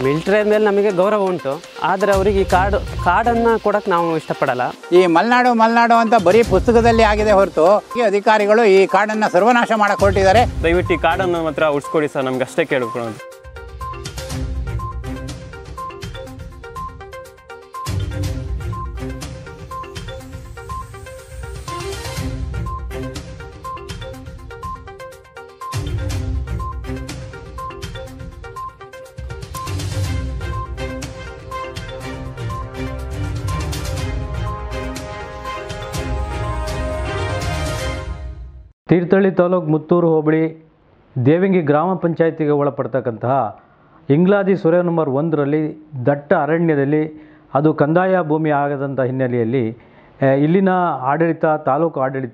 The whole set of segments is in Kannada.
ಮಿಲ್ಟ್ರಿ ಮೇಲೆ ನಮಗೆ ಗೌರವ ಉಂಟು ಆದರೆ ಅವರಿಗೆ ಈ ಕಾಡು ಕಾಡನ್ನು ಕೊಡೋಕ್ಕೆ ನಾವು ಇಷ್ಟಪಡಲ್ಲ ಈ ಮಲೆನಾಡು ಮಲೆನಾಡು ಅಂತ ಬರೀ ಪುಸ್ತಕದಲ್ಲಿ ಆಗಿದೆ ಹೊರತು ಈ ಅಧಿಕಾರಿಗಳು ಈ ಕಾಡನ್ನ ಸರ್ವನಾಶ ಮಾಡಕ್ ಹೊರಟಿದ್ದಾರೆ ದಯವಿಟ್ಟು ಈ ಕಾಡನ್ನು ಮಾತ್ರ ಉಳಿಸ್ಕೊಡಿ ಸರ್ ನಮ್ಗೆ ಅಷ್ಟೇ ಕೇಳ್ಕೊಳ್ಳೋದು ತೀರ್ಥಹಳ್ಳಿ ತಾಲೂಕು ಮುತ್ತೂರು ಹೋಬಳಿ ದೇವಂಗಿ ಗ್ರಾಮ ಪಂಚಾಯತಿಗೆ ಒಳಪಡ್ತಕ್ಕಂತಹ ಇಂಗ್ಲಾದಿ ಸುರೆ ನಂಬರ್ ಒಂದರಲ್ಲಿ ದಟ್ಟ ಅರಣ್ಯದಲ್ಲಿ ಅದು ಕಂದಾಯ ಭೂಮಿ ಆಗದಂಥ ಹಿನ್ನೆಲೆಯಲ್ಲಿ ಆ, ಇಲ್ಲಿನ ಆಡಳಿತ ತಾಲೂಕು ಆಡಳಿತ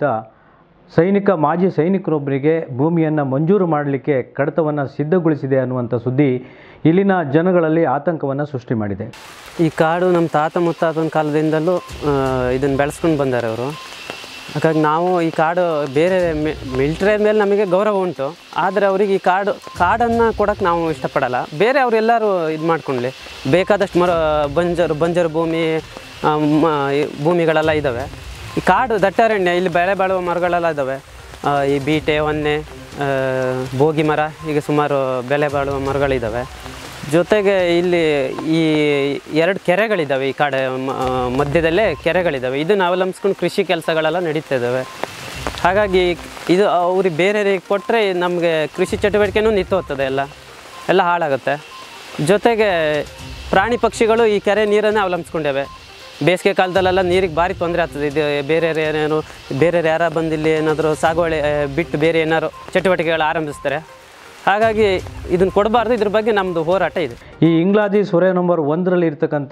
ಸೈನಿಕ ಮಾಜಿ ಸೈನಿಕರೊಬ್ಬರಿಗೆ ಭೂಮಿಯನ್ನು ಮಂಜೂರು ಮಾಡಲಿಕ್ಕೆ ಕಡತವನ್ನು ಸಿದ್ಧಗೊಳಿಸಿದೆ ಅನ್ನುವಂಥ ಸುದ್ದಿ ಇಲ್ಲಿನ ಜನಗಳಲ್ಲಿ ಆತಂಕವನ್ನು ಸೃಷ್ಟಿ ಮಾಡಿದೆ ಈ ಕಾಡು ನಮ್ಮ ತಾತ ಮುತ್ತಾತನ ಕಾಲದಿಂದಲೂ ಇದನ್ನು ಬೆಳೆಸ್ಕೊಂಡು ಬಂದ್ದಾರೆ ಅವರು ಹಾಗಾಗಿ ನಾವು ಈ ಕಾಡು ಬೇರೆ ಮಿಲ್ಟ್ರಿ ಮೇಲೆ ನಮಗೆ ಗೌರವ ಉಂಟು ಆದರೆ ಅವರಿಗೆ ಈ ಕಾಡು ಕಾಡನ್ನು ಕೊಡೋಕ್ಕೆ ನಾವು ಇಷ್ಟಪಡಲ್ಲ ಬೇರೆ ಅವರೆಲ್ಲರೂ ಇದು ಮಾಡ್ಕೊಳ್ಳಿ ಬೇಕಾದಷ್ಟು ಮರ ಬಂಜರು ಬಂಜರು ಭೂಮಿ ಆ, ಮ- ಈ ಭೂಮಿಗಳೆಲ್ಲ ಇದ್ದಾವೆ ಈ ಕಾಡು ದಟ್ಟಾರಣ್ಯ ಇಲ್ಲಿ ಬೆಳೆ ಬಾಳುವ ಮರಗಳೆಲ್ಲ ಇದ್ದಾವೆ ಆ, ಈ ಬೀಟೆ ಹೊನ್ನೆ ಆ, ಬೋಗಿ ಮರ ಹೀಗೆ ಸುಮಾರು ಬೆಲೆ ಬಾಳುವ ಮರಗಳಿದ್ದಾವೆ ಜೊತೆಗೆ ಇಲ್ಲಿ ಈ ಎರಡು ಕೆರೆಗಳಿದ್ದಾವೆ ಈ ಕಡೆ ಮ- ಮಧ್ಯದಲ್ಲೇ ಕೆರೆಗಳಿದ್ದಾವೆ ಇದನ್ನು ಅವಲಂಬಿಸ್ಕೊಂಡು ಕೃಷಿ ಕೆಲಸಗಳೆಲ್ಲ ನಡೀತಾ ಇದ್ದಾವೆ ಹಾಗಾಗಿ ಇದು ಅವ್ರಿಗೆ ಬೇರೆಯವರಿಗೆ ಕೊಟ್ಟರೆ ನಮಗೆ ಕೃಷಿ ಚಟುವಟಿಕೆನೂ ನಿಂತು ಹೋಗ್ತದೆ ಎಲ್ಲ ಎಲ್ಲ ಹಾಳಾಗುತ್ತೆ ಜೊತೆಗೆ ಪ್ರಾಣಿ ಪಕ್ಷಿಗಳು ಈ ಕೆರೆ ನೀರನ್ನೇ ಅವಲಂಬಿಸ್ಕೊಂಡವೆ ಬೇಸಿಗೆ ಕಾಲದಲ್ಲೆಲ್ಲ ನೀರಿಗೆ ಭಾರಿ ತೊಂದರೆ ಆಗ್ತದೆ ಇದು ಬೇರೆ ಏನೇನು ಬೇರೆ ಯಾರ ಬಂದಿಲ್ಲಿ ಏನಾದರೂ ಸಾಗುವಳಿ ಆ, ಬಿಟ್ಟು ಬೇರೆ ಏನಾದ್ರು ಚಟುವಟಿಕೆಗಳು ಆರಂಭಿಸ್ತಾರೆ ಹಾಗಾಗಿ ಇದನ್ನು ಕೊಡಬಾರ್ದು ಇದ್ರ ಬಗ್ಗೆ ನಮ್ಮದು ಹೋರಾಟ ಇದೆ ಈ ಇಂಗ್ಲಾದಿ ಸುರೆ ನಂಬರ್ ಒಂದರಲ್ಲಿ ಇರ್ತಕ್ಕಂಥ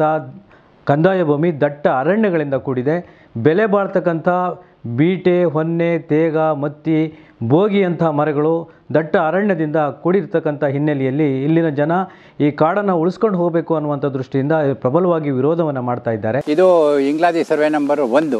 ಕಂದಾಯ ಭೂಮಿ ದಟ್ಟ ಅರಣ್ಯಗಳಿಂದ ಕೂಡಿದೆ ಬೆಲೆ ಬಾಳ್ತಕ್ಕಂಥ ಬೀಟೆ ಹೊನ್ನೆ ತೇಗ ಮತ್ತಿ ಬೋಗಿಯಂಥ ಮರಗಳು ದಟ್ಟ ಅರಣ್ಯದಿಂದ ಕೂಡಿರ್ತಕ್ಕಂಥ ಹಿನ್ನೆಲೆಯಲ್ಲಿ ಇಲ್ಲಿನ ಜನ ಈ ಕಾಡನ್ನು ಉಳಿಸ್ಕೊಂಡು ಹೋಗಬೇಕು ಅನ್ನುವಂಥ ದೃಷ್ಟಿಯಿಂದ ಪ್ರಬಲವಾಗಿ ವಿರೋಧವನ್ನು ಮಾಡ್ತಾ ಇದ್ದಾರೆ ಇದು ಇಂಗ್ಲಾದಿ ಸರ್ವೆ ನಂಬರ್ ಒಂದು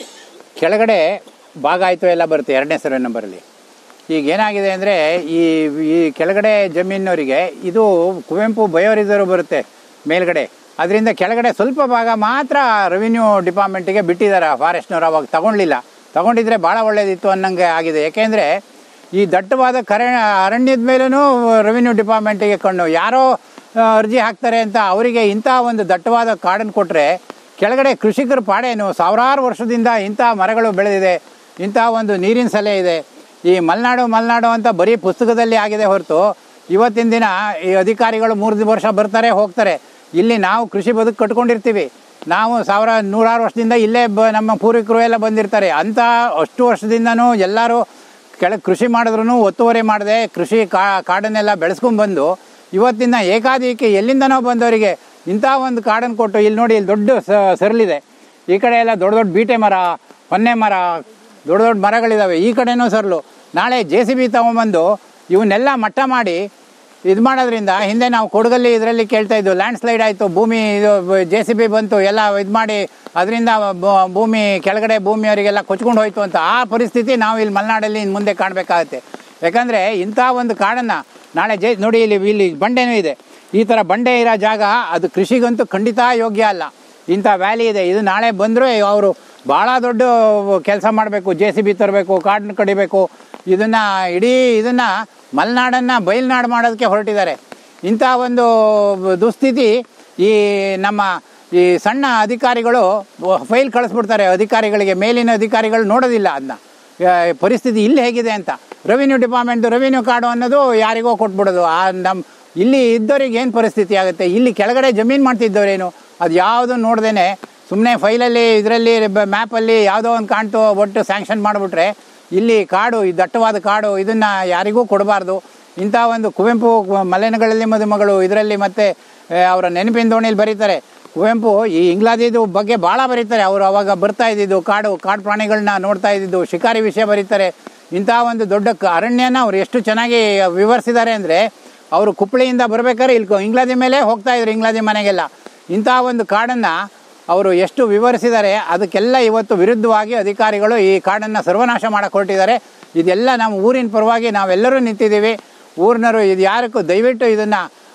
ಕೆಳಗಡೆ ಭಾಗ ಆಯಿತು ಎಲ್ಲ ಬರುತ್ತೆ ಎರಡನೇ ಸರ್ವೆ ನಂಬರಲ್ಲಿ ಈಗ ಏನಾಗಿದೆ ಅಂದರೆ ಈ ಈ ಕೆಳಗಡೆ ಜಮೀನವರಿಗೆ ಇದು ಕುವೆಂಪು ಬಯೋ ರಿಸರ್ವ್ ಬರುತ್ತೆ ಮೇಲ್ಗಡೆ ಅದರಿಂದ ಕೆಳಗಡೆ ಸ್ವಲ್ಪ ಭಾಗ ಮಾತ್ರ ರೆವಿನ್ಯೂ ಡಿಪಾರ್ಟ್ಮೆಂಟಿಗೆ ಬಿಟ್ಟಿದ್ದಾರೆ ಫಾರೆಸ್ಟ್ನವ್ರು ಅವಾಗ ತಗೊಳ್ಳಿಲ್ಲ ತಗೊಂಡಿದ್ರೆ ಭಾಳ ಒಳ್ಳೇದಿತ್ತು ಅನ್ನಂಗೆ ಆಗಿದೆ ಯಾಕೆಂದರೆ ಈ ದಟ್ಟವಾದ ಕರ ಅರಣ್ಯದ ಮೇಲೂ ರೆವಿನ್ಯೂ ಡಿಪಾರ್ಟ್ಮೆಂಟಿಗೆ ಕಣ್ಣು ಯಾರೋ ಆ, ಅರ್ಜಿ ಹಾಕ್ತಾರೆ ಅಂತ ಅವರಿಗೆ ಇಂಥ ಒಂದು ದಟ್ಟವಾದ ಕಾಡನ್ನು ಕೊಟ್ಟರೆ ಕೆಳಗಡೆ ಕೃಷಿಕರ ಪಾಡೇನು ಸಾವಿರಾರು ವರ್ಷದಿಂದ ಇಂಥ ಮರಗಳು ಬೆಳೆದಿದೆ ಇಂಥ ಒಂದು ನೀರಿನ ಸಲೆ ಇದೆ ಈ ಮಲೆನಾಡು ಮಲೆನಾಡು ಅಂತ ಬರೀ ಪುಸ್ತಕದಲ್ಲಿ ಆಗಿದೆ ಹೊರತು ಇವತ್ತಿನ ದಿನ ಈ ಅಧಿಕಾರಿಗಳು ಮೂರು ವರ್ಷ ಬರ್ತಾರೆ ಹೋಗ್ತಾರೆ ಇಲ್ಲಿ ನಾವು ಕೃಷಿ ಬದುಕು ಕಟ್ಕೊಂಡಿರ್ತೀವಿ ನಾವು ಸಾವಿರ ನೂರಾರು ವರ್ಷದಿಂದ ಇಲ್ಲೇ ಬ ನಮ್ಮ ಪೂರ್ವಿಕರು ಎಲ್ಲ ಬಂದಿರ್ತಾರೆ ಅಂಥ ಅಷ್ಟು ವರ್ಷದಿಂದನೂ ಎಲ್ಲರೂ ಕೆಳಗೆ ಕೃಷಿ ಮಾಡಿದ್ರು ಒತ್ತುವರಿ ಮಾಡದೆ ಕೃಷಿ ಕಾ ಕಾಡನ್ನೆಲ್ಲ ಬೆಳೆಸ್ಕೊಂಡ್ಬಂದು ಇವತ್ತಿನ ಏಕಾದಿಕ್ಕೆ ಎಲ್ಲಿಂದನೋ ಬಂದವರಿಗೆ ಇಂಥ ಒಂದು ಕಾಡನ್ನು ಕೊಟ್ಟು ಇಲ್ಲಿ ನೋಡಿ ಇಲ್ಲಿ ದೊಡ್ಡ ಸ- ಸರಳಿದೆ ಈ ಕಡೆ ಎಲ್ಲ ದೊಡ್ಡ ದೊಡ್ಡ ಬೀಟೆ ಮರ ಹೊನ್ನೆ ಮರ ದೊಡ್ಡ ದೊಡ್ಡ ಮರಗಳಿದ್ದಾವೆ ಈ ಕಡೆನೂ ಸರಳು ನಾಳೆ ಜೆ ಸಿ ಬಿ ತೊಗೊಂಬಂದು ಇವನ್ನೆಲ್ಲ ಮಟ್ಟ ಮಾಡಿ ಇದು ಮಾಡೋದ್ರಿಂದ ಹಿಂದೆ ನಾವು ಕೊಡಗಲ್ಲಿ ಇದರಲ್ಲಿ ಕೇಳ್ತಾ ಇದ್ವು ಲ್ಯಾಂಡ್ ಸ್ಲೈಡ್ ಆಯಿತು ಭೂಮಿ ಇದು ಜೆ ಸಿ ಬಿ ಬಂತು ಎಲ್ಲ ಇದು ಮಾಡಿ ಅದರಿಂದ ಭೂಮಿ ಕೆಳಗಡೆ ಭೂಮಿಯವರಿಗೆಲ್ಲ ಕೊಚ್ಕೊಂಡು ಹೋಯ್ತು ಅಂತ ಆ ಪರಿಸ್ಥಿತಿ ನಾವು ಇಲ್ಲಿ ಮಲೆನಾಡಲ್ಲಿ ಇನ್ನು ಮುಂದೆ ಕಾಣಬೇಕಾಗತ್ತೆ ಯಾಕಂದರೆ ಇಂಥ ಒಂದು ಕಾಡನ್ನು ನಾಳೆ ಜೈ ನೋಡಿ ಇಲ್ಲಿ ಇಲ್ಲಿ ಬಂಡೆನೂ ಇದೆ ಈ ಥರ ಬಂಡೆ ಇರೋ ಜಾಗ ಅದು ಕೃಷಿಗಂತೂ ಖಂಡಿತ ಯೋಗ್ಯ ಅಲ್ಲ ಇಂಥ ವ್ಯಾಲಿ ಇದೆ ಇದು ನಾಳೆ ಬಂದರೂ ಅವರು ಭಾಳ ದೊಡ್ಡ ಕೆಲಸ ಮಾಡಬೇಕು ಜೆ ಸಿ ಬಿ ತರಬೇಕು ಕಾಡನ್ನ ಕಡಿಬೇಕು ಇದನ್ನು ಇಡೀ ಇದನ್ನು ಮಲೆನಾಡನ್ನು ಬಯಲ್ನಾಡು ಮಾಡೋದಕ್ಕೆ ಹೊರಟಿದ್ದಾರೆ ಇಂಥ ಒಂದು ದುಸ್ಥಿತಿ ಈ ನಮ್ಮ ಈ ಸಣ್ಣ ಅಧಿಕಾರಿಗಳು ಫೈಲ್ ಕಳಿಸ್ಬಿಡ್ತಾರೆ ಅಧಿಕಾರಿಗಳಿಗೆ ಮೇಲಿನ ಅಧಿಕಾರಿಗಳು ನೋಡೋದಿಲ್ಲ ಅದನ್ನ ಆ, ಪರಿಸ್ಥಿತಿ ಇಲ್ಲಿ ಹೇಗಿದೆ ಅಂತ ರೆವಿನ್ಯೂ ಡಿಪಾರ್ಟ್ಮೆಂಟ್ ರೆವಿನ್ಯೂ ಕಾರ್ಡು ಅನ್ನೋದು ಯಾರಿಗೋ ಕೊಟ್ಬಿಡೋದು ಆ ನಮ್ಮ ಇಲ್ಲಿ ಇದ್ದವ್ರಿಗೆ ಏನು ಪರಿಸ್ಥಿತಿ ಆಗುತ್ತೆ ಇಲ್ಲಿ ಕೆಳಗಡೆ ಜಮೀನು ಮಾಡ್ತಿದ್ದವ್ರೇನು ಅದು ಯಾವುದು ನೋಡ್ದೇನೆ ಸುಮ್ಮನೆ ಫೈಲಲ್ಲಿ ಇದರಲ್ಲಿ ಮ್ಯಾಪಲ್ಲಿ ಯಾವುದೋ ಒಂದು ಕಾಣ್ತು ಒಟ್ಟು ಸ್ಯಾಂಕ್ಷನ್ ಮಾಡಿಬಿಟ್ರೆ ಇಲ್ಲಿ ಕಾಡು ಈ ದಟ್ಟವಾದ ಕಾಡು ಇದನ್ನು ಯಾರಿಗೂ ಕೊಡಬಾರ್ದು ಇಂಥ ಒಂದು ಕುವೆಂಪು ಮಲೆನಗಳಲ್ಲಿ ಮದುಮಗಳು ಇದರಲ್ಲಿ ಮತ್ತೆ ಆ, ಅವರ ನೆನಪಿನ ದೋಣಿಯಲ್ಲಿ ಬರೀತಾರೆ ಕುವೆಂಪು ಈ ಇಂಗ್ಲಾದಿದು ಬಗ್ಗೆ ಭಾಳ ಬರೀತಾರೆ ಅವರು ಅವಾಗ ಬರ್ತಾ ಇದ್ದಿದ್ದು ಕಾಡು ಕಾಡು ಪ್ರಾಣಿಗಳನ್ನ ನೋಡ್ತಾ ಇದ್ದಿದ್ದು ಶಿಕಾರಿ ವಿಷಯ ಬರೀತಾರೆ ಇಂಥ ಒಂದು ದೊಡ್ಡ ಕ- ಅರಣ್ಯನ ಅವ್ರು ಎಷ್ಟು ಚೆನ್ನಾಗಿ ವಿವರಿಸಿದ್ದಾರೆ ಅಂದರೆ ಅವರು ಕುಪ್ಪಳಿಯಿಂದ ಬರ್ಬೇಕಾದ್ರೆ ಇಲ್ಲಿ ಕ- ಇಂಗ್ಲಾದಿ ಮೇಲೆ ಹೋಗ್ತಾ ಇದ್ರು ಇಂಗ್ಲಾದಿ ಮನೆಗೆಲ್ಲ ಇಂಥ ಒಂದು ಕಾಡನ್ನು ಅವರು ಎಷ್ಟು ವಿವರಿಸಿದ್ದಾರೆ ಅದಕ್ಕೆಲ್ಲ ಇವತ್ತು ವಿರುದ್ಧವಾಗಿ ಅಧಿಕಾರಿಗಳು ಈ ಕಾಡನ್ನು ಸರ್ವನಾಶ ಮಾಡಕ್ಕೆ ಹೊರಟಿದ್ದಾರೆ ಇದೆಲ್ಲ ನಮ್ಮ ಊರಿನ ಪರವಾಗಿ ನಾವೆಲ್ಲರೂ ನಿಂತಿದ್ದೀವಿ ಊರಿನವರು ಇದು ಯಾರಕ್ಕೂ ದಯವಿಟ್ಟು ಇದನ್ನು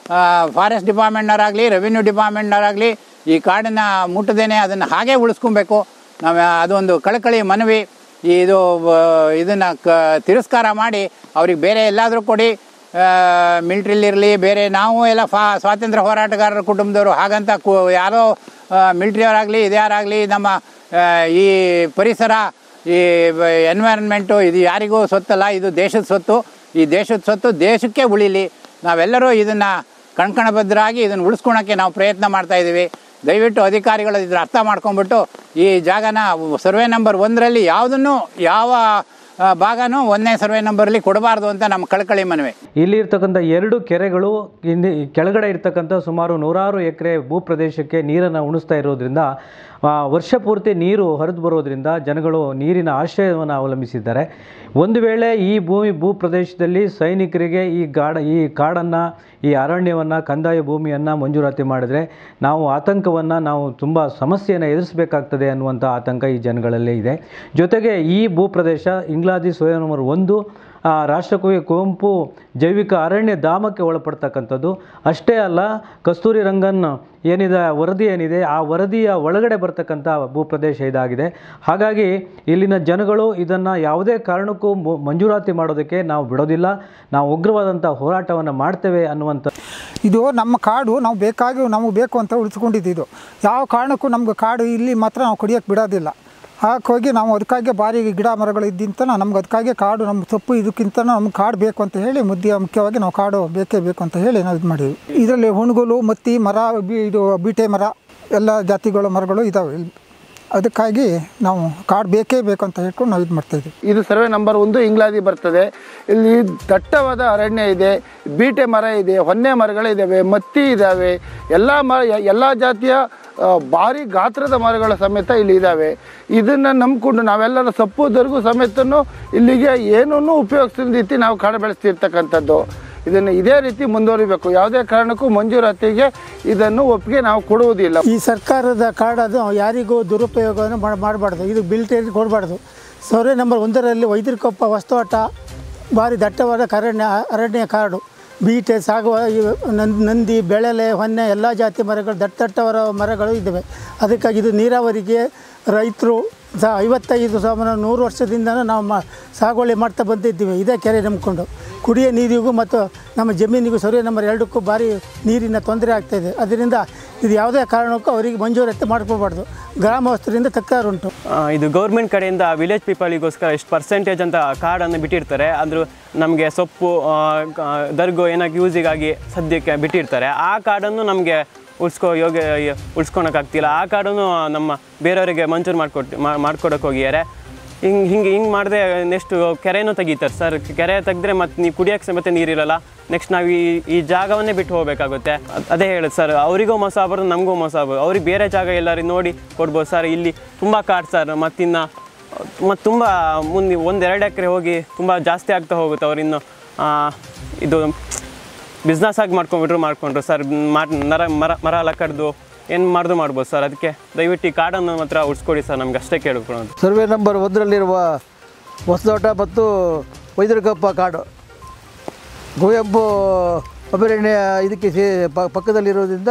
ಫಾರೆಸ್ಟ್ ಡಿಪಾರ್ಟ್ಮೆಂಟ್ನವರಾಗಲಿ ರೆವಿನ್ಯೂ ಡಿಪಾರ್ಟ್ಮೆಂಟ್ನವರಾಗಲಿ ಈ ಕಾಡನ್ನ ಮುಟ್ಟದೇನೆ ಅದನ್ನು ಹಾಗೆ ಉಳಿಸ್ಕೊಬೇಕು ನಾವು ಅದೊಂದು ಕಳಕಳಿ ಮನವಿ ಈ ಇದು ಆ, ಇದನ್ನ ಕ ತಿರಸ್ಕಾರ ಮಾಡಿ ಅವ್ರಿಗೆ ಬೇರೆ ಎಲ್ಲಾದರೂ ಕೊಡಿ ಮಿಲ್ಟ್ರಿಲಿರಲಿ ಬೇರೆ ನಾವು ಎಲ್ಲ ಫಾ ಸ್ವಾತಂತ್ರ್ಯ ಹೋರಾಟಗಾರರ ಕುಟುಂಬದವರು ಹಾಗಂತ ಕು ಯಾರೋ ಮಿಲ್ಟ್ರಿಯವರಾಗಲಿ ಇದ್ಯಾರಾಗಲಿ ನಮ್ಮ ಆ, ಈ ಪರಿಸರ ಈ ಎನ್ವೈರನ್ಮೆಂಟು ಇದು ಯಾರಿಗೂ ಸೊತ್ತಲ್ಲ ಇದು ದೇಶದ ಸೊತ್ತು ಈ ದೇಶದ ಸೊತ್ತು ದೇಶಕ್ಕೆ ಉಳಿಲಿ ನಾವೆಲ್ಲರೂ ಇದನ್ನು ಕಣ್ಕಣಬದ್ಧರಾಗಿ ಇದನ್ನು ಉಳಿಸ್ಕೊಳಕ್ಕೆ ನಾವು ಪ್ರಯತ್ನ ಮಾಡ್ತಾ ಇದ್ದೀವಿ ದಯವಿಟ್ಟು ಅಧಿಕಾರಿಗಳು ಇದ್ರ ಅರ್ಥ ಮಾಡ್ಕೊಂಡ್ಬಿಟ್ಟು ಈ ಜಾಗನ ಸರ್ವೆ ನಂಬರ್ ಒಂದರಲ್ಲಿ ಯಾವುದನ್ನು ಯಾವ ಆ, ಭಾಗನೂ ಒಂದನೇ ಸರ್ವೆ ನಂಬರಲ್ಲಿ ಕೊಡಬಾರ್ದು ಅಂತ ನಮ್ಮ ಕಳಕಳಿ ಮನವಿ ಇಲ್ಲಿ ಇರ್ತಕ್ಕಂಥ ಎರಡು ಕೆರೆಗಳು ಇಲ್ಲಿ ಕೆಳಗಡೆ ಇರ್ತಕ್ಕಂಥ ಸುಮಾರು ನೂರಾರು ಎಕರೆ ಭೂಪ್ರದೇಶಕ್ಕೆ ನೀರನ್ನು ಉಣಿಸ್ತಾ ಇರೋದ್ರಿಂದ ಆ, ವರ್ಷ ಪೂರ್ತಿ ನೀರು ಹರಿದು ಬರೋದ್ರಿಂದ ಜನಗಳು ನೀರಿನ ಆಶ್ರಯವನ್ನು ಅವಲಂಬಿಸಿದ್ದಾರೆ ಒಂದು ವೇಳೆ ಈ ಭೂಮಿ ಭೂಪ್ರದೇಶದಲ್ಲಿ ಸೈನಿಕರಿಗೆ ಈ ಗಾಡ ಈ ಕಾಡನ್ನು ಈ ಅರಣ್ಯವನ್ನು ಕಂದಾಯ ಭೂಮಿಯನ್ನು ಮಂಜೂರಾತಿ ಮಾಡಿದರೆ ನಾವು ಆತಂಕವನ್ನು ನಾವು ತುಂಬ ಸಮಸ್ಯೆಯನ್ನು ಎದುರಿಸಬೇಕಾಗ್ತದೆ ಅನ್ನುವಂಥ ಆತಂಕ ಈ ಜನಗಳಲ್ಲೇ ಇದೆ ಜೊತೆಗೆ ಈ ಭೂಪ್ರದೇಶ ಇಂಗ್ಲಾದಿ ಸ್ವಯಂ ನಂಬರ್ ಒಂದು ಆ, ರಾಷ್ಟ್ರಕವಿ ಕುವೆಂಪು ಜೈವಿಕ ಅರಣ್ಯ ಧಾಮಕ್ಕೆ ಒಳಪಡ್ತಕ್ಕಂಥದ್ದು ಅಷ್ಟೇ ಅಲ್ಲ ಕಸ್ತೂರಿ ರಂಗನ್ ಏನಿದೆ ವರದಿ ಏನಿದೆ ಆ ವರದಿಯ ಒಳಗಡೆ ಬರ್ತಕ್ಕಂಥ ಭೂಪ್ರದೇಶ ಇದಾಗಿದೆ ಹಾಗಾಗಿ ಇಲ್ಲಿನ ಜನಗಳು ಇದನ್ನು ಯಾವುದೇ ಕಾರಣಕ್ಕೂ ಮು- ಮಂಜೂರಾತಿ ಮಾಡೋದಕ್ಕೆ ನಾವು ಬಿಡೋದಿಲ್ಲ ನಾವು ಉಗ್ರವಾದಂಥ ಹೋರಾಟವನ್ನು ಮಾಡ್ತೇವೆ ಅನ್ನುವಂಥ ಇದು ನಮ್ಮ ಕಾಡು ನಾವು ಬೇಕಾಗಿ ನಮಗೆ ಬೇಕು ಅಂತ ಉಳಿಸ್ಕೊಂಡಿದ್ದು ಇದು ಯಾವ ಕಾರಣಕ್ಕೂ ನಮ್ಗೆ ಕಾಡು ಇಲ್ಲಿ ಮಾತ್ರ ನಾವು ಕುಡಿಯೋಕ್ಕೆ ಬಿಡೋದಿಲ್ಲ ಹಾಗಾಗಿ ನಾವು ಅದಕ್ಕಾಗಿ ಭಾರಿ ಗಿಡ ಮರಗಳು ಇದ್ದಿಂತ ನಮ್ಗೆ ಅದಕ್ಕಾಗಿ ಕಾಡು ನಮ್ಮ ತಪ್ಪು ಇದಕ್ಕಿಂತ ನಮ್ಗೆ ಕಾಡು ಬೇಕು ಅಂತ ಹೇಳಿ ಮುದ್ದೆ ಮುಖ್ಯವಾಗಿ ನಾವು ಕಾಡು ಬೇಕೇ ಬೇಕು ಅಂತ ಹೇಳಿ ನಾವು ಇದು ಮಾಡಿದ್ವಿ ಇದರಲ್ಲಿ ಹುಣಗುಲು ಮತ್ತಿ ಮರ ಬಿ- ಇದು ಬೀಟೆ ಮರ ಎಲ್ಲ ಜಾತಿಗಳ ಮರಗಳು ಇದ್ದಾವೆ ಇಲ್ಲಿ ಅದಕ್ಕಾಗಿ ನಾವು ಕಾಡು ಬೇಕೇ ಬೇಕು ಅಂತ ಹೇಳ್ಕೊಂಡು ನಾವು ಇದು ಮಾಡ್ತಾಯಿದ್ವಿ ಇದು ಸರ್ವೆ ನಂಬರ್ ಒಂದು ಇಂಗ್ಲಾದಿ ಬರ್ತದೆ ಇಲ್ಲಿ ದಟ್ಟವಾದ ಅರಣ್ಯ ಇದೆ ಬೀಟೆ ಮರ ಇದೆ ಹೊನ್ನೆ ಮರಗಳಿದ್ದಾವೆ ಮತ್ತಿ ಇದ್ದಾವೆ ಎಲ್ಲ ಮರ ಎಲ್ಲ ಜಾತಿಯ ಆ, ಭಾರಿ ಗಾತ್ರದ ಮರಗಳ ಸಮೇತ ಇಲ್ಲಿ ಇದ್ದಾವೆ ಇದನ್ನು ನಂಬ್ಕೊಂಡು ನಾವೆಲ್ಲರ ಸೊಪ್ಪು ದರ್ಗು ಸಮೇತನು ಇಲ್ಲಿಗೆ ಏನನ್ನೂ ಉಪಯೋಗಿಸಿದ ರೀತಿ ನಾವು ಕಾಡು ಬೆಳೆಸ್ತಿರ್ತಕ್ಕಂಥದ್ದು ಇದನ್ನು ಇದೇ ರೀತಿ ಮುಂದುವರಿಬೇಕು ಯಾವುದೇ ಕಾರಣಕ್ಕೂ ಮಂಜೂರಾತಿಗೆ ಇದನ್ನು ಒಪ್ಪಿಗೆ ನಾವು ಕೊಡುವುದಿಲ್ಲ ಈ ಸರ್ಕಾರದ ಕಾರ್ಡ್ ಅದು ಯಾರಿಗೂ ದುರುಪಯೋಗವನ್ನು ಮಾಡ ಮಾಡಬಾರ್ದು ಇದು ಬಿಲ್ಟೇರಿ ಕೊಡಬಾರ್ದು ಸರ್ವೆ ನಂಬರ್ ಒಂದರಲ್ಲಿ ವೈದ್ಯರಕೊಪ್ಪ ವಸ್ತುವಾಟ ಭಾರಿ ದಟ್ಟವಾದ ಅರಣ್ಯ ಅರಣ್ಯ ಕಾಡು ಬೀಟೆ ಸಾಗುವ ಇವು ನನ್- ನಂದಿ ಬೆಳೆಲೆ ಹೊನ್ನೆ ಎಲ್ಲ ಜಾತಿ ಮರಗಳು ದಟ್ಟ ದಟ್ಟವರ ಮರಗಳು ಇದ್ದಾವೆ ಅದಕ್ಕಾಗಿ ಇದು ನೀರಾವರಿಗೆ ರೈತರು ಸಹ ಐವತ್ತೈದು ಸಾವಿರ ನೂರು ವರ್ಷದಿಂದ ನಾವು ಮ ಸಾಗುವಳಿ ಮಾಡ್ತಾ ಬಂದಿದ್ದೀವಿ ಇದೇ ಕೆರೆ ನಂಬಿಕೊಂಡು ಕುಡಿಯೋ ನೀರಿಗೂ ಮತ್ತು ನಮ್ಮ ಜಮೀನಿಗೂ ಸರ್ವೆ ನಂಬರ್ ಎರಡಕ್ಕೂ ಭಾರಿ ನೀರಿನ ತೊಂದರೆ ಆಗ್ತಾಯಿದೆ ಅದರಿಂದ ಇದು ಯಾವುದೇ ಕಾರಣಕ್ಕೂ ಅವರಿಗೆ ಮಂಜೂರಾತಿ ಮಾಡ್ಕೊಳ್ಬಾರ್ದು ಗ್ರಾಮಸ್ಥರಿಂದ ತಕರಾರುಂಟು ಆ, ಇದು ಗೌರ್ಮೆಂಟ್ ಕಡೆಯಿಂದ ವಿಲೇಜ್ ಪೀಪಲಿಗೋಸ್ಕರ ಎಷ್ಟು ಪರ್ಸೆಂಟೇಜ್ ಅಂತ ಕಾರ್ಡನ್ನು ಬಿಟ್ಟಿರ್ತಾರೆ ಅಂದರೂ ನಮಗೆ ಸೊಪ್ಪು ಆ, ಕ- ದರ್ಗು ಏನಾಗಿ ಯೂಸಿಗಾಗಿ ಸದ್ಯಕ್ಕೆ ಬಿಟ್ಟಿರ್ತಾರೆ ಆ ಕಾರ್ಡನ್ನು ನಮಗೆ ಉಳಿಸ್ಕೊ ಯೋಗ ಉಳಿಸ್ಕೊಳಕ್ಕಾಗ್ತಿಲ್ಲ ಆ ಕಾರ್ಡನ್ನು ನಮ್ಮ ಬೇರೆಯವರಿಗೆ ಮಂಜೂರು ಮಾಡಿಕೊಟ್ಟು ಮಾಡ್ಕೊಡಕ್ಕೆ ಹೋಗಿದ್ದಾರೆ ಹಿಂಗೆ ಹಿಂಗೆ ಹಿಂಗೆ ಮಾಡಿದ್ರೆ ನೆಕ್ಸ್ಟ್ ಕೆರೆನೂ ತೆಗಿತಾರೆ ಸರ್ ಕೆರೆ ತೆಗೆದ್ರೆ ಮತ್ತು ನೀವು ಕುಡಿಯೋಕ್ಕೆ ಸಮೇತ ನೀರಿರಲ್ಲ ನೆಕ್ಸ್ಟ್ ನಾವು ಈ ಈ ಜಾಗವನ್ನೇ ಬಿಟ್ಟು ಹೋಗಬೇಕಾಗುತ್ತೆ ಅದ್- ಅದೇ ಹೇಳೋದು ಸರ್ ಅವರಿಗೂ ಮೋಸ ಆಗ್ಬಾರ್ದು ನಮಗೂ ಮೋಸ ಆಗ್ಬೋದು ಅವ್ರಿಗೆ ಬೇರೆ ಜಾಗ ಎಲ್ಲರೂ ನೋಡಿ ಕೊಡ್ಬೋದು ಸರ್ ಇಲ್ಲಿ ತುಂಬ ಕಾಡು ಸರ್ ಮತ್ತಿನ್ನು ಮತ್ತು ತುಂಬ ಮುಂದೆ ಒಂದೆರಡು ಎಕರೆ ಹೋಗಿ ತುಂಬ ಜಾಸ್ತಿ ಆಗ್ತಾ ಹೋಗುತ್ತೆ ಅವರಿನ್ನು ಇದು ಬಿಸ್ನೆಸ್ ಆಗಿ ಮಾಡ್ಕೊಂಡ್ಬಿಟ್ರು ಮಾಡ್ಕೊಂಡ್ರು ಸರ್ ಮಾಡ್ ನರ ಮರ ಮರ ಎಲ್ಲ ಕಡ್ದು ಏನು ಮಾಡ್ದು ಮಾಡ್ಬೋದು ಸರ್ ಅದಕ್ಕೆ ದಯವಿಟ್ಟು ಈ ಕಾಡನ್ನು ಮಾತ್ರ ಉಳಿಸ್ಕೊಡಿ ಸರ್ ನಮ್ಗೆ ಅಷ್ಟೇ ಕೇಳ್ಕೊಳ್ಳೋದು ಸರ್ವೆ ನಂಬರ್ ಒಂದರಲ್ಲಿರುವ ಹೊಸದೋಟ ಮತ್ತು ವೈದ್ಯರಕೊಪ್ಪ ಕಾಡು ಕುವೆಂಪು ಅಭಯಾರಣ್ಯ ಇದಕ್ಕೆ ಸೇ ಪ- ಪಕ್ಕದಲ್ಲಿರೋದ್ರಿಂದ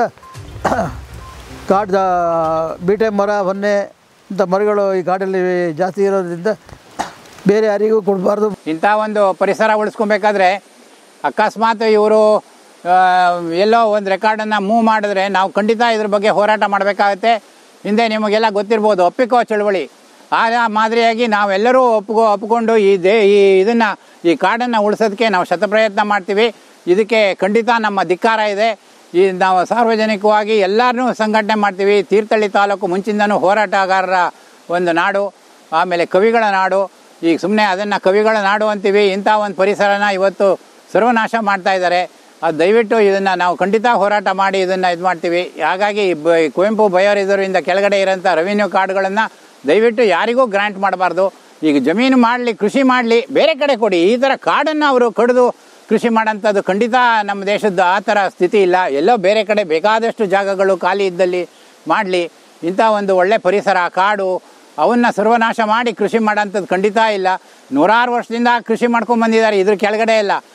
ಕಾಡು ಬೀಟೆ ಮರ ಹೊನ್ನೆ ಇಂಥ ಮರಗಳು ಈ ಕಾಡಲ್ಲಿ ಜಾಸ್ತಿ ಇರೋದ್ರಿಂದ ಬೇರೆ ಯಾರಿಗೂ ಕೊಡಬಾರ್ದು ಇಂಥ ಒಂದು ಪರಿಸರ ಉಳಿಸ್ಕೊಬೇಕಾದ್ರೆ ಅಕಸ್ಮಾತ್ ಇವರು ಎಲ್ಲೋ ಒಂದು ರೆಕಾರ್ಡನ್ನು ಮೂವ್ ಮಾಡಿದ್ರೆ ನಾವು ಖಂಡಿತ ಇದ್ರ ಬಗ್ಗೆ ಹೋರಾಟ ಮಾಡಬೇಕಾಗತ್ತೆ ಹಿಂದೆ ನಿಮಗೆಲ್ಲ ಗೊತ್ತಿರ್ಬೋದು ಒಪ್ಪಿಕೋ ಚಳವಳಿ ಆ ಮಾದರಿಯಾಗಿ ನಾವೆಲ್ಲರೂ ಒಪ್ಕೊ ಒಪ್ಕೊಂಡು ಈ ದೇ ಈ ಇದನ್ನು ಈ ಕಾಡನ್ನು ಉಳಿಸೋದಕ್ಕೆ ನಾವು ಶತಪ್ರಯತ್ನ ಮಾಡ್ತೀವಿ ಇದಕ್ಕೆ ಖಂಡಿತ ನಮ್ಮ ಧಿಕ್ಕಾರ ಇದೆ ಈ ನಾವು ಸಾರ್ವಜನಿಕವಾಗಿ ಎಲ್ಲರನ್ನೂ ಸಂಘಟನೆ ಮಾಡ್ತೀವಿ ತೀರ್ಥಹಳ್ಳಿ ತಾಲೂಕು ಮುಂಚಿಂದನೂ ಹೋರಾಟಗಾರರ ಒಂದು ನಾಡು ಆಮೇಲೆ ಕವಿಗಳ ನಾಡು ಈಗ ಸುಮ್ಮನೆ ಅದನ್ನು ಕವಿಗಳ ನಾಡು ಅಂತೀವಿ ಇಂಥ ಒಂದು ಪರಿಸರನ ಇವತ್ತು ಸರ್ವನಾಶ ಮಾಡ್ತಾ ಇದ್ದಾರೆ ಅದು ದಯವಿಟ್ಟು ಇದನ್ನು ನಾವು ಖಂಡಿತ ಹೋರಾಟ ಮಾಡಿ ಇದನ್ನು ಇದು ಮಾಡ್ತೀವಿ ಹಾಗಾಗಿ ಈ ಬ- ಈ ಕುವೆಂಪು ಬಯೋ ರಿಸರ್ವಿಂದ ಕೆಳಗಡೆ ಇರೋಂಥ ರೆವಿನ್ಯೂ ಕಾರ್ಡ್ಗಳನ್ನು ದಯವಿಟ್ಟು ಯಾರಿಗೂ ಗ್ರಾಂಟ್ ಮಾಡಬಾರ್ದು ಈಗ ಜಮೀನು ಮಾಡಲಿ ಕೃಷಿ ಮಾಡಲಿ ಬೇರೆ ಕಡೆ ಕೊಡಿ ಈ ಥರ ಕಾಡನ್ನು ಅವರು ಕಡಿದು ಕೃಷಿ ಮಾಡೋಂಥದ್ದು ಖಂಡಿತ ನಮ್ಮ ದೇಶದ್ದು ಆ ಥರ ಸ್ಥಿತಿ ಇಲ್ಲ ಎಲ್ಲೋ ಬೇರೆ ಕಡೆ ಬೇಕಾದಷ್ಟು ಜಾಗಗಳು ಖಾಲಿ ಇದ್ದಲ್ಲಿ ಮಾಡಲಿ ಇಂಥ ಒಂದು ಒಳ್ಳೆ ಪರಿಸರ ಕಾಡು ಅವನ್ನ ಸರ್ವನಾಶ ಮಾಡಿ ಕೃಷಿ ಮಾಡೋಂಥದ್ದು ಖಂಡಿತ ಇಲ್ಲ ನೂರಾರು ವರ್ಷದಿಂದ ಕೃಷಿ ಮಾಡ್ಕೊಂಡು ಬಂದಿದ್ದಾರೆ ಇದ್ರ ಕೆಳಗಡೆ ಇಲ್ಲ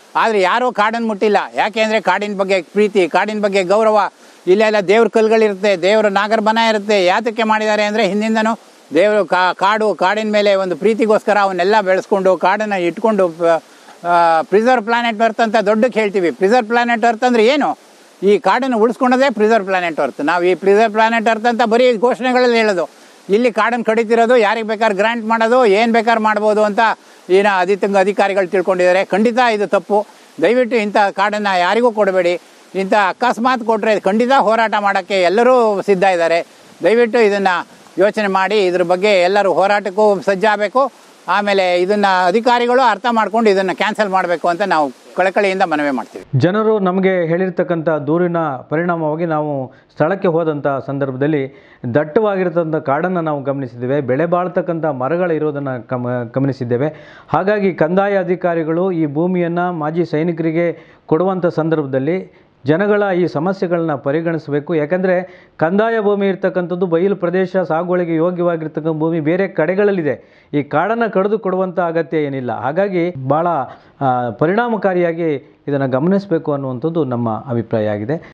ಆದರೆ ಯಾರೂ ಕಾಡನ್ನು ಮುಟ್ಟಿಲ್ಲ ಯಾಕೆ ಅಂದರೆ ಕಾಡಿನ ಬಗ್ಗೆ ಪ್ರೀತಿ ಕಾಡಿನ ಬಗ್ಗೆ ಗೌರವ ಇಲ್ಲೆಲ್ಲ ದೇವ್ರ ಕಲ್ಗಳಿರುತ್ತೆ ದೇವ್ರ ನಾಗರಬನ ಇರುತ್ತೆ ಯಾತಕ್ಕೆ ಮಾಡಿದ್ದಾರೆ ಅಂದರೆ ಹಿಂದಿಂದನೂ ದೇವರು ಕಾ ಕಾಡು ಕಾಡಿನ ಮೇಲೆ ಒಂದು ಪ್ರೀತಿಗೋಸ್ಕರ ಅವನ್ನೆಲ್ಲ ಬೆಳೆಸ್ಕೊಂಡು ಕಾಡನ್ನು ಇಟ್ಕೊಂಡು ಪ್ರಿಸರ್ವ್ ಪ್ಲಾನೆಟ್ ಅರ್ತ್ ಅಂತ ದೊಡ್ಡಕ್ಕೆ ಹೇಳ್ತೀವಿ ಪ್ರಿಸರ್ವ್ ಪ್ಲಾನೆಟ್ ಅರ್ತ್ ಅಂದರೆ ಏನು ಈ ಕಾಡನ್ನು ಉಳಿಸ್ಕೊಂಡದೇ ಪ್ರಿಸರ್ವ್ ಪ್ಲಾನೆಟ್ ಅರ್ತ್ ನಾವು ಈ ಪ್ರಿಸರ್ವ್ ಪ್ಲಾನೆಟ್ ಅರ್ತ್ ಅಂತ ಬರೀ ಘೋಷಣೆಗಳಲ್ಲಿ ಹೇಳೋದು ಇಲ್ಲಿ ಕಾಡನ್ನು ಕಡಿತಿರೋದು ಯಾರಿಗೆ ಬೇಕಾದ್ರೆ ಗ್ರಾಂಟ್ ಮಾಡೋದು ಏನು ಬೇಕಾದ್ರೆ ಮಾಡ್ಬೋದು ಅಂತ ಏನ ಅಧಿತಂಗ ಅಧಿಕಾರಿಗಳು ತಿಳ್ಕೊಂಡಿದ್ದಾರೆ ಖಂಡಿತ ಇದು ತಪ್ಪು ದಯವಿಟ್ಟು ಇಂಥ ಕಾಡನ್ನು ಯಾರಿಗೂ ಕೊಡಬೇಡಿ ಇಂಥ ಅಕಸ್ಮಾತ್ ಕೊಟ್ಟರೆ ಖಂಡಿತ ಹೋರಾಟ ಮಾಡೋಕ್ಕೆ ಎಲ್ಲರೂ ಸಿದ್ಧ ಇದ್ದಾರೆ ದಯವಿಟ್ಟು ಇದನ್ನು ಯೋಚನೆ ಮಾಡಿ ಇದ್ರ ಬಗ್ಗೆ ಎಲ್ಲರೂ ಹೋರಾಟಕ್ಕೂ ಸಜ್ಜಾಗಬೇಕು ಆಮೇಲೆ ಇದನ್ನು ಅಧಿಕಾರಿಗಳು ಅರ್ಥ ಮಾಡ್ಕೊಂಡು ಇದನ್ನು ಕ್ಯಾನ್ಸಲ್ ಮಾಡಬೇಕು ಅಂತ ನಾವು ಕಳಕಳಿಯಿಂದ ಮನವಿ ಮಾಡ್ತೀವಿ ಜನರು ನಮಗೆ ಹೇಳಿರ್ತಕ್ಕಂಥ ದೂರಿನ ಪರಿಣಾಮವಾಗಿ ನಾವು ಸ್ಥಳಕ್ಕೆ ಹೋದಂಥ ಸಂದರ್ಭದಲ್ಲಿ ದಟ್ಟವಾಗಿರ್ತಕ್ಕಂಥ ಕಾಡನ್ನು ನಾವು ಗಮನಿಸಿದ್ದೇವೆ ಬೆಳೆ ಬಾಳ್ತಕ್ಕಂಥ ಮರಗಳು ಇರೋದನ್ನು ಗಮ ಗಮನಿಸಿದ್ದೇವೆ ಹಾಗಾಗಿ ಕಂದಾಯ ಅಧಿಕಾರಿಗಳು ಈ ಭೂಮಿಯನ್ನು ಮಾಜಿ ಸೈನಿಕರಿಗೆ ಕೊಡುವಂಥ ಸಂದರ್ಭದಲ್ಲಿ ಜನಗಳ ಈ ಸಮಸ್ಯೆಗಳನ್ನ ಪರಿಗಣಿಸಬೇಕು ಯಾಕಂದರೆ ಕಂದಾಯ ಭೂಮಿ ಇರ್ತಕ್ಕಂಥದ್ದು ಬಯಲು ಪ್ರದೇಶ ಸಾಗುವಳಿಗೆ ಯೋಗ್ಯವಾಗಿರ್ತಕ್ಕಂಥ ಭೂಮಿ ಬೇರೆ ಕಡೆಗಳಲ್ಲಿದೆ ಈ ಕಾಡನ್ನು ಕಡಿದು ಕೊಡುವಂಥ ಅಗತ್ಯ ಏನಿಲ್ಲ ಹಾಗಾಗಿ ಭಾಳ ಆ, ಪರಿಣಾಮಕಾರಿಯಾಗಿ ಇದನ್ನು ಗಮನಿಸಬೇಕು ಅನ್ನುವಂಥದ್ದು ನಮ್ಮ ಅಭಿಪ್ರಾಯ ಆಗಿದೆ